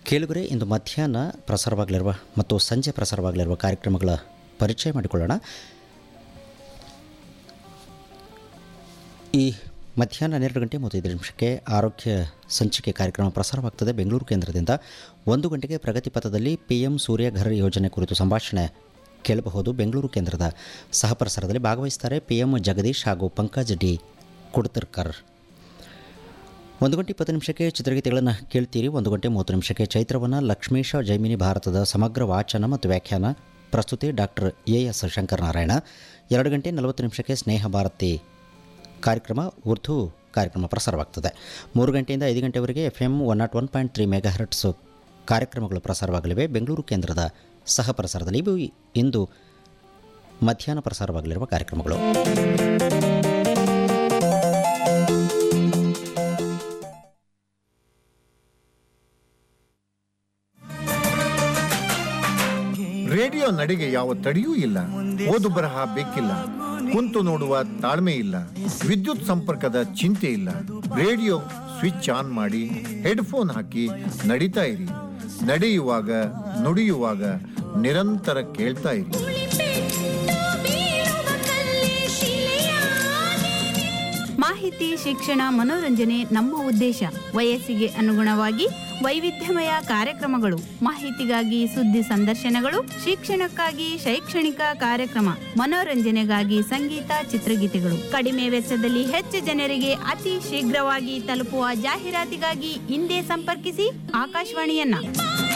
ಕೇಳುಗರೆ ಇಂದು ಮಧ್ಯಾಹ್ನ ಪ್ರಸಾರವಾಗಲಿರುವ ಮತ್ತು ಸಂಜೆ ಪ್ರಸಾರವಾಗಲಿರುವ ಕಾರ್ಯಕ್ರಮಗಳ ಪರಿಚಯ ಮಾಡಿಕೊಳ್ಳೋಣ ಈ ಮಧ್ಯಾಹ್ನ ಹನ್ನೆರಡು ಗಂಟೆ ಮೂವತ್ತೈದು ನಿಮಿಷಕ್ಕೆ ಆರೋಗ್ಯ ಸಂಚಿಕೆ ಕಾರ್ಯಕ್ರಮ ಪ್ರಸಾರವಾಗ್ತದೆ ಬೆಂಗಳೂರು ಕೇಂದ್ರದಿಂದ ಒಂದು ಗಂಟೆಗೆ ಪ್ರಗತಿ ಪಥದಲ್ಲಿ ಪಿ ಎಂ ಸೂರ್ಯಘರ್ ಯೋಜನೆ ಕುರಿತು ಸಂಭಾಷಣೆ ಕೇಳಬಹುದು ಬೆಂಗಳೂರು ಕೇಂದ್ರದ ಸಹಪ್ರಸಾರದಲ್ಲಿ ಭಾಗವಹಿಸ್ತಾರೆ ಪಿ ಎಂ ಜಗದೀಶ್ ಹಾಗೂ ಪಂಕಜ್ ಡಿ ಕುಡ್ತರ್ಕರ್ ಒಂದು ಗಂಟೆ ಇಪ್ಪತ್ತು ನಿಮಿಷಕ್ಕೆ ಚಿತ್ರಗೀತೆಗಳನ್ನು ಕೇಳ್ತೀರಿ ಒಂದು ಗಂಟೆ ಮೂವತ್ತು ನಿಮಿಷಕ್ಕೆ ಚೈತ್ರವನ ಲಕ್ಷ್ಮೀಶ ಜೈಮಿನಿ ಭಾರತದ ಸಮಗ್ರ ವಾಚನ ಮತ್ತು ವ್ಯಾಖ್ಯಾನ ಪ್ರಸ್ತುತಿ ಡಾಕ್ಟರ್ ಎ ಎಸ್ ಶಂಕರನಾರಾಯಣ ಎರಡು ಗಂಟೆ ನಲವತ್ತು ನಿಮಿಷಕ್ಕೆ ಸ್ನೇಹ ಭಾರತಿ ಕಾರ್ಯಕ್ರಮ ಉರ್ದು ಕಾರ್ಯಕ್ರಮ ಪ್ರಸಾರವಾಗ್ತದೆ ಮೂರು ಗಂಟೆಯಿಂದ ಐದು ಗಂಟೆವರೆಗೆ F M one nought one point three megahertz ಕಾರ್ಯಕ್ರಮಗಳು ಪ್ರಸಾರವಾಗಲಿವೆ ಬೆಂಗಳೂರು ಕೇಂದ್ರದ ಸಹ ಪ್ರಸಾರದಲ್ಲಿ ಇವು ಇಂದು ಮಧ್ಯಾಹ್ನ ಪ್ರಸಾರವಾಗಲಿರುವ ಕಾರ್ಯಕ್ರಮಗಳು ರೇಡಿಯೋ ನಡೆಗೆ ಯಾವ ತಡೆಯೂ ಇಲ್ಲ ಓದು ಬರಹ ಬೇಕಿಲ್ಲ ಕುಂತು ನೋಡುವ ತಾಳ್ಮೆ ಇಲ್ಲ ವಿದ್ಯುತ್ ಸಂಪರ್ಕದ ಚಿಂತೆ ಇಲ್ಲ ರೇಡಿಯೋ ಸ್ವಿಚ್ ಆನ್ ಮಾಡಿ ಹೆಡ್ಫೋನ್ ಹಾಕಿ ನಡೀತಾ ಇರಿ ನಡೆಯುವಾಗ ನುಡಿಯುವಾಗ ನಿರಂತರ ಕೇಳ್ತಾ ಇರಿ ಮಾಹಿತಿ ಶಿಕ್ಷಣ ಮನೋರಂಜನೆ ನಮ್ಮ ಉದ್ದೇಶ ವಯಸ್ಸಿಗೆ ಅನುಗುಣವಾಗಿ ವೈವಿಧ್ಯಮಯ ಕಾರ್ಯಕ್ರಮಗಳು ಮಾಹಿತಿಗಾಗಿ ಸುದ್ದಿ ಸಂದರ್ಶನಗಳು ಶಿಕ್ಷಣಕ್ಕಾಗಿ ಶೈಕ್ಷಣಿಕ ಕಾರ್ಯಕ್ರಮ ಮನೋರಂಜನೆಗಾಗಿ ಸಂಗೀತ ಚಿತ್ರಗೀತೆಗಳು ಕಡಿಮೆ ವೆಚ್ಚದಲ್ಲಿ ಹೆಚ್ಚು ಜನರಿಗೆ ಅತಿ ಶೀಘ್ರವಾಗಿ ತಲುಪುವ ಜಾಹೀರಾತಿಗಾಗಿ ಹಿಂದೆ ಸಂಪರ್ಕಿಸಿ ಆಕಾಶವಾಣಿಯನ್ನ